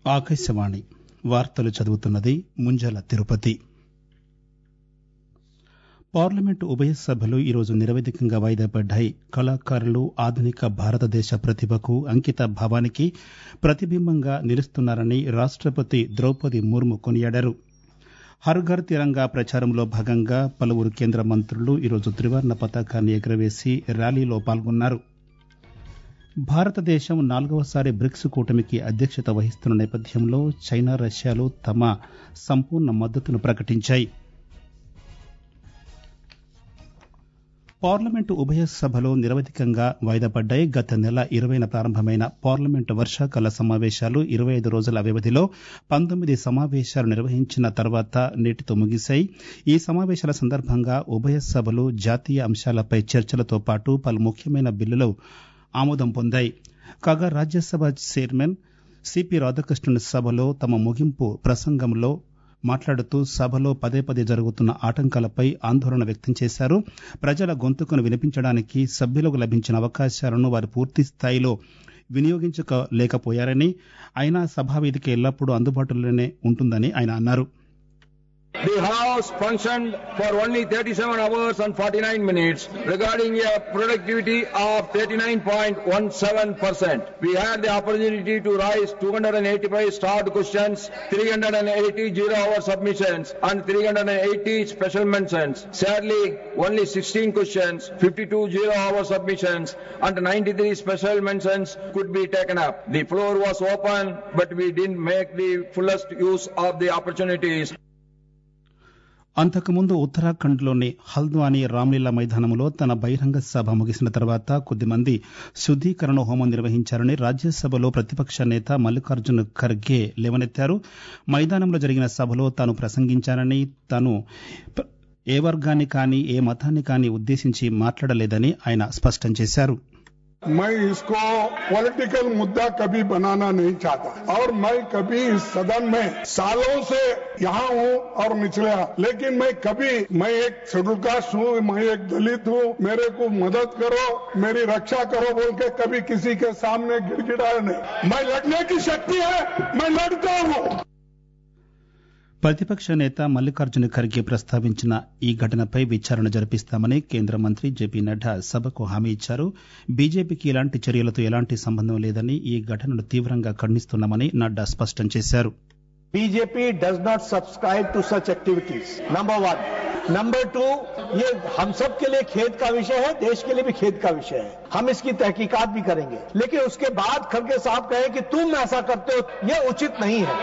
ఆకాశవాణి వార్తలు చదువుతున్నది ముంజల తిరుపతి పార్లమెంటు ఉభయ సభలు ఈరోజు నిరవధికంగా వాయిదా పడ్డాయి కళాకారులు ఆధునిక భారతదేశ ప్రతిభకు అంకిత భావానికి ప్రతిబింబంగా నిలుస్తున్నారని రాష్టపతి ద్రౌపది ముర్ము కొనియాడారు హర్ ఘర్ తిరంగా ప్రచారంలో భాగంగా పలువురు కేంద్ర మంత్రులు ఈరోజు త్రివర్ణ పతాకాన్ని ఎగురవేసి ర్యాలీలో పాల్గొన్నారు భారతదేశం నాలుగవసారి బ్రిక్స్ కూటమికి అధ్యక్షత వహిస్తున్న నేపథ్యంలో చైనా రష్యాలు తమ సంపూర్ణ మద్దతును ప్రకటించాయి పార్లమెంటు ఉభయ సభలు నిరవధికంగా వాయిదా పడ్డాయి గత నెల ఇరవైన ప్రారంభమైన పార్లమెంటు వర్షాకాల సమావేశాలు ఇరవై ఐదు రోజుల వ్యవధిలో పంతొమ్మిది సమావేశాలు నిర్వహించిన తర్వాత నేటితో ముగిశాయి ఈ సమావేశాల సందర్భంగా ఉభయ సభలు జాతీయ అంశాలపై చర్చలతో పాటు పలు ముఖ్యమైన బిల్లులు ఆమోదం పొందాయి కాగా రాజ్యసభ చైర్మన్ సిపి రాధాకృష్ణన్ సభలో తమ ముగింపు ప్రసంగంలో మాట్లాడుతూ సభలో పదే పదే జరుగుతున్న ఆటంకాలపై ఆందోళన వ్యక్తం చేశారు ప్రజల గొంతుకును వినిపించడానికి సభ్యులకు లభించిన అవకాశాలను వారు పూర్తి స్థాయిలో వినియోగించుకోలేకపోయారని అయినా సభావేదిక ఎల్లప్పుడూ అందుబాటులోనే ఉంటుందని ఆయన అన్నారు The House functioned for only 37 hours and 49 minutes regarding a productivity of 39.17%. We had the opportunity to raise 285 starred questions, 380 zero-hour submissions and 380 special mentions. Sadly, only 16 questions, 52 zero-hour submissions and 93 special mentions could be taken up. The floor was open, but we didn't make the fullest use of the opportunities. అంతకుముందు ఉత్తరాఖండ్లోని హల్ద్వానీ రామ్లీలా మైదానంలో తన బహిరంగ సభ ముగిసిన తర్వాత కొద్దిమంది శుద్దీకరణ హోమం నిర్వహించారని రాజ్యసభలో ప్రతిపక్ష నేత మల్లికార్జున్ ఖర్గే లేవనెత్తారు మైదానంలో జరిగిన సభలో తాను ప్రసంగించానని తాను ఏ వర్గాన్ని కానీ ఏ మతాన్ని కానీ ఉద్దేశించి మాట్లాడలేదని ఆయన స్పష్టం చేశారు मैं इसको पॉलिटिकल मुद्दा कभी बनाना नहीं चाहता और मैं कभी इस सदन में सालों से यहाँ हूँ और निचले लेकिन मैं कभी मैं एक शेड्यूल कास्ट हूँ मैं एक दलित हूँ मेरे को मदद करो मेरी रक्षा करो बोल के कभी किसी के सामने गिड़गिड़ाया नहीं मैं लड़ने की शक्ति है मैं लड़ता हूँ ప్రతిపక్ష నేత మల్లికార్జున ఖర్గే ప్రస్తావించిన ఈ ఘటనపై విచారణ జరిపిస్తామని కేంద్ర మంత్రి జేపీ నడ్డా సభకు హామీ ఇచ్చారు బీజేపీకి ఇలాంటి చర్యలతో ఎలాంటి సంబంధం లేదని ఈ ఘటనను తీవ్రంగా ఖండిస్తున్నామని నడ్డా స్పష్టం చేశారు BJP does not subscribe to such activities number one number two ये हम सब के लिए खेद का विषय है देश के लिए भी खेद का विषय है हम इसकी तहकीकात भी करेंगे लेकिन उसके बाद खड़गे साहब कहें कि तुम ऐसा करते हो ये उचित नहीं है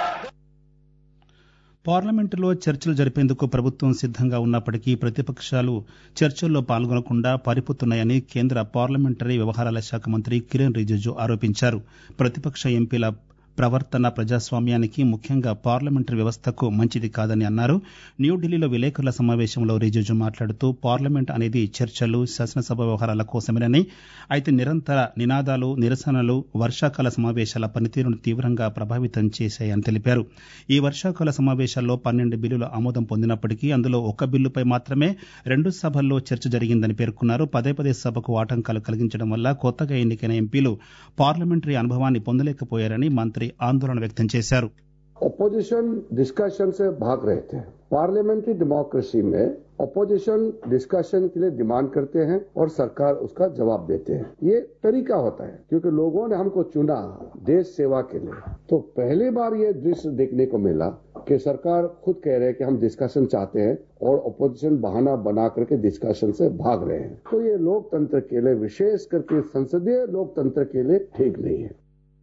పార్లమెంటులో చర్చలు జరిపేందుకు ప్రభుత్వం సిద్దంగా ఉన్నప్పటికీ ప్రతిపక్షాలు చర్చల్లో పాల్గొనకుండా పారిపోతున్నాయని కేంద్ర పార్లమెంటరీ వ్యవహారాల శాఖ మంత్రి కిరణ్ రిజిజు ఆరోపించారు ప్రతిపక్ష ఎంపీల ప్రవర్తన ప్రజాస్వామ్యానికి ముఖ్యంగా పార్లమెంటరీ వ్యవస్థకు మంచిది కాదని అన్నారు న్యూఢిల్లీలో విలేకరుల సమావేశంలో రిజిజు మాట్లాడుతూ పార్లమెంట్ అనేది చర్చలు శాసనసభ వ్యవహారాల కోసమేనని అయితే నిరంతర నినాదాలు నిరసనలు వర్షాకాల సమావేశాల పనితీరును తీవ్రంగా ప్రభావితం చేశాయని తెలిపారు ఈ వర్షాకాల సమావేశాల్లో పన్నెండు బిల్లులు ఆమోదం పొందినప్పటికీ అందులో ఒక్క బిల్లుపై మాత్రమే రెండు సభల్లో చర్చ జరిగిందని పేర్కొన్నారు పదే పదే సభకు ఆటంకాలు కలిగించడం వల్ల కొత్తగా ఎన్నికైన ఎంపీలు పార్లమెంటరీ అనుభవాన్ని పొందలేకపోయారని మంత్రి ఆందోళన వ్యక్తం చేశారు ऑपोजिशन डिस्कशन से भाग रहे थे पार्लियामेंट्री डेमोक्रेसी में ऑपोजिशन डिस्कशन के लिए डिमांड करते हैं और सरकार उसका जवाब देते हैं ये तरीका होता है क्योंकि लोगों ने हमको चुना देश सेवा के लिए तो पहली बार ये दृश्य देखने को मिला कि सरकार खुद कह रहे हैं कि हम डिस्कशन चाहते हैं और ऑपोजिशन बहाना बना करके डिस्कशन से भाग रहे हैं तो ये लोकतंत्र के लिए विशेष करके संसदीय लोकतंत्र के लिए ठीक नहीं है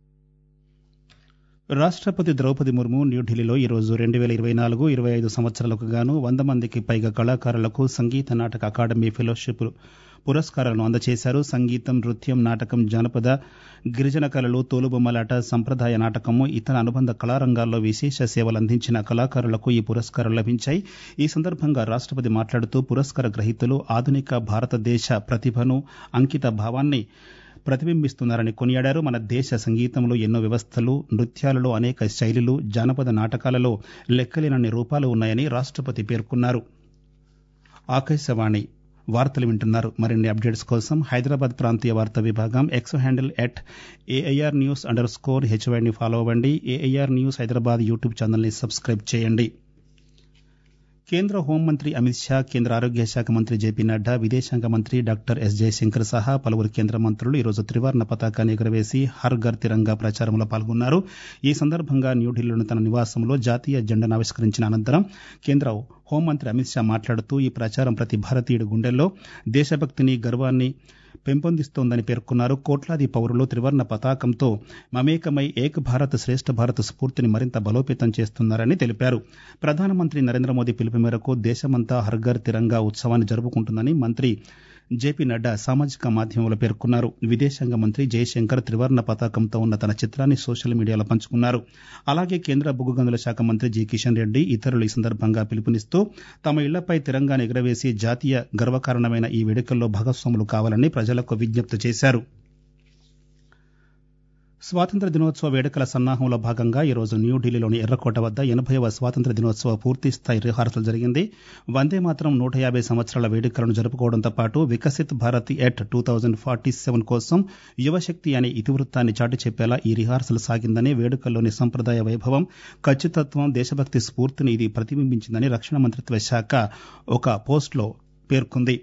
రాష్టపతి ద్రౌపది ముర్ము న్యూఢిల్లీలో ఈరోజు రెండు వేల ఇరవై నాలుగు ఇరవై ఐదు సంవత్సరాలకు గాను వంద మందికి పైగా కళాకారులకు సంగీత నాటక అకాడమీ ఫెలోషిప్ పురస్కారాలను అందజేశారు సంగీతం నృత్యం నాటకం జానపద గిరిజన కళలు తోలుబొమ్మలాట సంప్రదాయ నాటకము ఇతర అనుబంధ కళారంగాల్లో విశేష సేవలు అందించిన కళాకారులకు ఈ పురస్కారాలు లభించాయి ఈ సందర్భంగా రాష్టపతి మాట్లాడుతూ పురస్కార గ్రహీతలు ఆధునిక భారతదేశ ప్రతిభను అంకిత భావాన్ని ప్రతిబింబిస్తున్నారని కొనియాడారు మన దేశ సంగీతంలో ఎన్నో వ్యవస్థలు నృత్యాలలో అనేక శైలులు జానపద నాటకాలలో లెక్కలేనన్ని రూపాలు ఉన్నాయని రాష్టపతి పేర్కొన్నారు ఆకాశవాణి వార్తలు వింటున్నారు మరిన్ని అప్డేట్స్ కోసం హైదరాబాద్ ప్రాంతీయ వార్తా విభాగం X handle at AIR news underscore హెచ్వైని ఫాలో అవ్వండి ఏఐఆర్ న్యూస్ హైదరాబాద్ యూట్యూబ్ ఛానల్ని సబ్స్క్రైబ్ చేయండి కేంద్ర హోంమంత్రి అమిత్ షా కేంద్ర ఆరోగ్య శాఖ మంత్రి జేపీ నడ్డా విదేశాంగ మంత్రి డాక్టర్ ఎస్ జయశంకర్ సహా పలువురు కేంద్ర మంత్రులు ఈరోజు త్రివర్ణ పతాకాన్ని ఎగురవేసి హర్ ఘర్ తిరంగా ప్రచారంలో పాల్గొన్నారు ఈ సందర్భంగా న్యూఢిల్లీలోని తన నివాసంలో జాతీయ జెండాను ఆవిష్కరించిన అనంతరం కేంద్ర హోంమంత్రి అమిత్ షా మాట్లాడుతూ ఈ ప్రచారం ప్రతి భారతీయుడి గుండెల్లో దేశభక్తిని గర్వాన్ని పెంపొందిస్తోందని పేర్కొన్నారు కోట్లాది పౌరులు త్రివర్ణ పతాకంతో మమేకమై ఏక్ భారత్ శ్రేష్ఠ భారత్ స్ఫూర్తిని మరింత బలోపేతం చేస్తున్నారని తెలిపారు ప్రధానమంత్రి నరేంద్ర మోదీ పిలుపు మేరకు దేశమంతా హర్ఘర్ తిరంగా ఉత్సవాన్ని జరుపుకుంటుందని మంత్రి జేపీ నడ్డా సామాజిక మాధ్యమంలో పేర్కొన్నారు విదేశాంగ మంత్రి జయశంకర్ త్రివర్ణ పతాకంతో ఉన్న తన చిత్రాన్ని సోషల్ మీడియాలో పంచుకున్నారు అలాగే కేంద్ర బొగ్గు గనుల శాఖ మంత్రి జి కిషన్ రెడ్డి ఇతరులు ఈ సందర్భంగా పిలుపునిస్తూ తమ ఇళ్లపై తిరంగాను ఎగురవేసి జాతీయ గర్వకారణమైన ఈ వేడుకల్లో భాగస్వాములు కావాలని ప్రజలకు విజ్ఞప్తి చేశారు స్వాతంత్ర దినోత్సవ వేడుకల సన్నాహంలో భాగంగా ఈరోజు న్యూఢిల్లీలోని ఎర్రకోట వద్ద ఎనభైవ స్వాతంత్ర దినోత్సవ పూర్తిస్థాయి రిహార్సల్ జరిగింది వందే మాత్రం నూట యాభై సంవత్సరాల వేడుకలను జరుపుకోవడంతో పాటు Viksit Bharat at two thousand forty seven కోసం యువశక్తి అనే ఇతివృత్తాన్ని చాటి చెప్పేలా ఈ రిహార్సల్ సాగిందని వేడుకల్లోని సంప్రదాయ వైభవం ఖచ్చితత్వం దేశభక్తి స్ఫూర్తిని ఇది ప్రతిబింబించిందని రక్షణ మంత్రిత్వ శాఖ ఒక పోస్టులో పేర్కొంది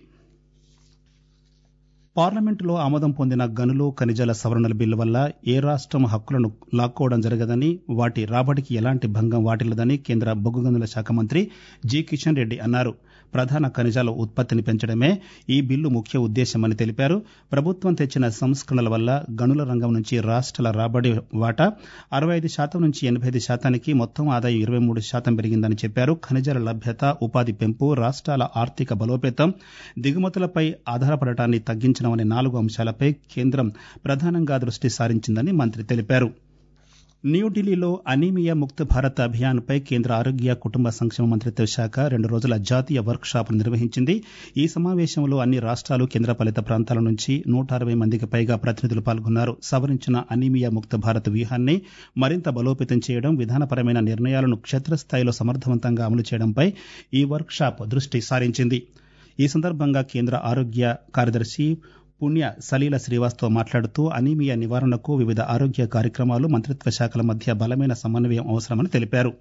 పార్లమెంటులో ఆమోదం పొందిన గనులు ఖనిజాల సవరణల బిల్లు వల్ల ఏ రాష్ట్రం హక్కులను లాక్కోవడం జరగదని వాటి రాబడికి ఎలాంటి భంగం వాటిల్లదని కేంద్ర బొగ్గు గనుల శాఖ మంత్రి జి కిషన్ రెడ్డి అన్నారు ప్రధాన ఖనిజాల ఉత్పత్తిని పెంచడమే ఈ బిల్లు ముఖ్య ఉద్దేశమని తెలిపారు ప్రభుత్వం తెచ్చిన సంస్కరణల వల్ల గనుల రంగం నుంచి రాష్ట్రాల రాబడి వాటా అరవై ఐదు శాతం నుంచి ఎనభై ఐదు శాతానికి మొత్తం ఆదాయం ఇరవై మూడు శాతం పెరిగిందని చెప్పారు ఖనిజాల లభ్యత ఉపాధి పెంపు రాష్ట్రాల ఆర్థిక బలోపేతం దిగుమతులపై ఆధారపడటాన్ని తగ్గించడం అనే నాలుగు అంశాలపై కేంద్రం ప్రధానంగా దృష్టి సారించిందని మంత్రి తెలిపారు న్యూఢిల్లీలో అనీమియా ముక్త భారత్ అభియాన్పై కేంద్ర ఆరోగ్య కుటుంబ సంక్షేమ మంత్రిత్వ శాఖ రెండు రోజుల జాతీయ వర్క్ షాప్ నిర్వహించింది ఈ సమావేశంలో అన్ని రాష్ట్రాలు కేంద్రపాలిత ప్రాంతాల నుంచి నూట అరవై మందికి పైగా ప్రతినిధులు పాల్గొన్నారు సవరించిన అనీమియా ముక్త భారత్ వ్యూహాన్ని మరింత బలోపేతం చేయడం విధానపరమైన నిర్ణయాలను క్షేత్రస్థాయిలో సమర్థవంతంగా అమలు చేయడంపై ఈ వర్క్ షాప్ దృష్టి సారించింది ఈ సందర్భంగా కేంద్ర ఆరోగ్య కార్యదర్శి పుణ్య సలీల శ్రీవాస్తవ్ మాట్లాడుతూ అనీమియా నివారణకు వివిధ ఆరోగ్య కార్యక్రమాలు మంత్రిత్వ శాఖల మధ్య బలమైన సమన్వయం అవసరమని తెలిపారు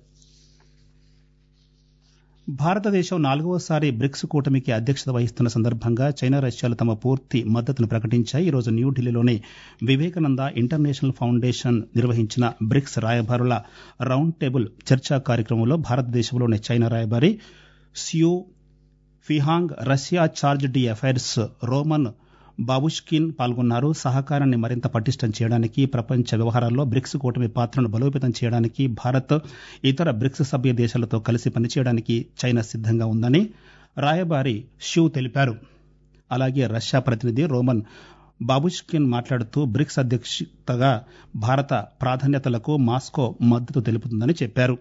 భారతదేశం నాలుగవసారి బ్రిక్స్ కూటమికి అధ్యక్షత వహిస్తున్న సందర్భంగా చైనా రష్యాలు తమ పూర్తి మద్దతును ప్రకటించాయి ఈరోజు న్యూఢిల్లీలోని వివేకానంద ఇంటర్నేషనల్ ఫౌండేషన్ నిర్వహించిన బ్రిక్స్ రాయబారుల రౌండ్ టేబుల్ చర్చా కార్యక్రమంలో భారతదేశంలోని చైనా రాయబారి Xu Feihong Russia chargé d' affaires Roman Babushkin పాల్గొన్నారు సహకారాన్ని మరింత పటిష్టం చేయడానికి ప్రపంచ వ్యవహారాల్లో బ్రిక్స్ కూటమి పాత్రను బలోపేతం చేయడానికి భారత్ ఇతర బ్రిక్స్ సభ్య దేశాలతో కలిసి పనిచేయడానికి చైనా సిద్దంగా ఉందని రాయబారి షూ తెలిపారు అలాగే రష్యా ప్రతినిధి రోమన్ బాబుష్కిన్ మాట్లాడుతూ బ్రిక్స్ అధ్యక్షతగా భారత ప్రాధాన్యతలకు మాస్కో మద్దతు తెలుపుతుందని చెప్పారు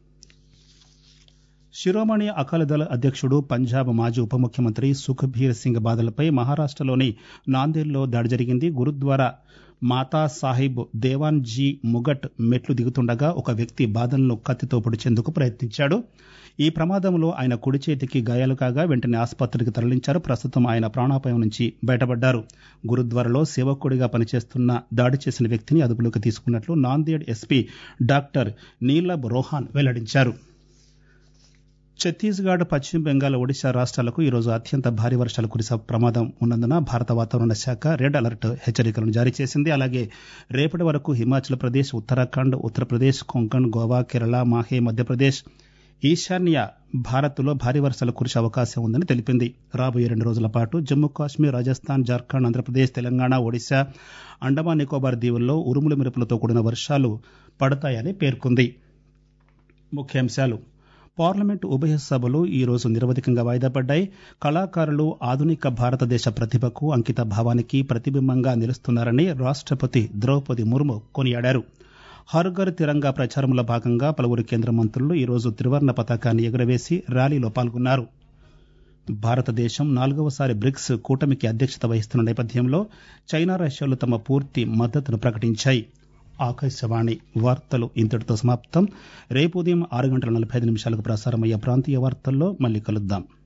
శిరోమణి అకాలీదళ అధ్యక్షుడు పంజాబ్ మాజీ ఉప ముఖ్యమంత్రి సుఖ్బీర్ సింగ్ బాదలపై మహారాష్టలోని నాందేడ్లో దాడి జరిగింది గురుద్వారా మాతా సాహిబ్ దేవాన్ జీ ముగట్ మెట్లు దిగుతుండగా ఒక వ్యక్తి బాదలను కత్తితో పొడిచేందుకు ప్రయత్నించాడు ఈ ప్రమాదంలో ఆయన కుడి చేతికి గాయాలు కాగా వెంటనే ఆసుపత్రికి తరలించారు ప్రస్తుతం ఆయన ప్రాణాపాయం నుంచి బయటపడ్డారు గురుద్వారాలో సేవకుడిగా పనిచేస్తున్న దాడి చేసిన వ్యక్తిని అదుపులోకి తీసుకున్నట్లు నాందేడ్ ఎస్పీ డాక్టర్ నీలబ్ రోహాన్ వెల్లడించారు ఛత్తీస్గఢ్ పశ్చిమ బెంగాల్ ఒడిశా రాష్ట్రాలకు ఈరోజు అత్యంత భారీ వర్షాలు కురిసే ప్రమాదం ఉన్నందున భారత వాతావరణ శాఖ రెడ్ అలర్ట్ హెచ్చరికలను జారీ చేసింది అలాగే రేపటి వరకు హిమాచల్ ప్రదేశ్ ఉత్తరాఖండ్ ఉత్తరప్రదేశ్ కొంకణ్ గోవా కేరళ మాహే మధ్యప్రదేశ్ ఈశాన్య భారత్లో భారీ వర్షాలు కురిసే అవకాశం ఉందని తెలిపింది రాబోయే రెండు రోజుల పాటు జమ్మూ కాశ్మీర్ రాజస్థాన్ జార్ఖండ్ ఆంధ్రప్రదేశ్ తెలంగాణ ఒడిశా అండమాన్ నికోబార్ దీవుల్లో ఉరుముల మెరుపులతో కూడిన వర్షాలు పడతాయని పేర్కొంది ముఖ్యాంశాలు పార్లమెంటు ఉభయ సభలు ఈ రోజు నిరవధికంగా వాయిదా పడ్డాయి కళాకారులు ఆధునిక భారతదేశ ప్రతిభకు అంకిత భావానికి ప్రతిబింబంగా నిలుస్తున్నారని రాష్టపతి ద్రౌపది ముర్ము కొనియాడారు హర్ ఘర్ తిరంగా ప్రచారంలో భాగంగా పలువురు కేంద్ర మంత్రులు ఈరోజు త్రివర్ణ పతాకాన్ని ఎగురవేసి ర్యాలీలో పాల్గొన్నారు భారతదేశం నాలుగవసారి బ్రిక్స్ కూటమికి అధ్యక్షత వహిస్తున్న నేపథ్యంలో చైనా రష్యాలు తమ పూర్తి మద్దతును ప్రకటించాయి ఆకాశవాణి వార్తలు ఇంతటితో సమాప్తం రేపు ఉదయం ఆరు గంటల నలభై ఐదు నిమిషాలకు ప్రసారమయ్యే ప్రాంతీయ వార్తల్లో మళ్ళీ కలుద్దాం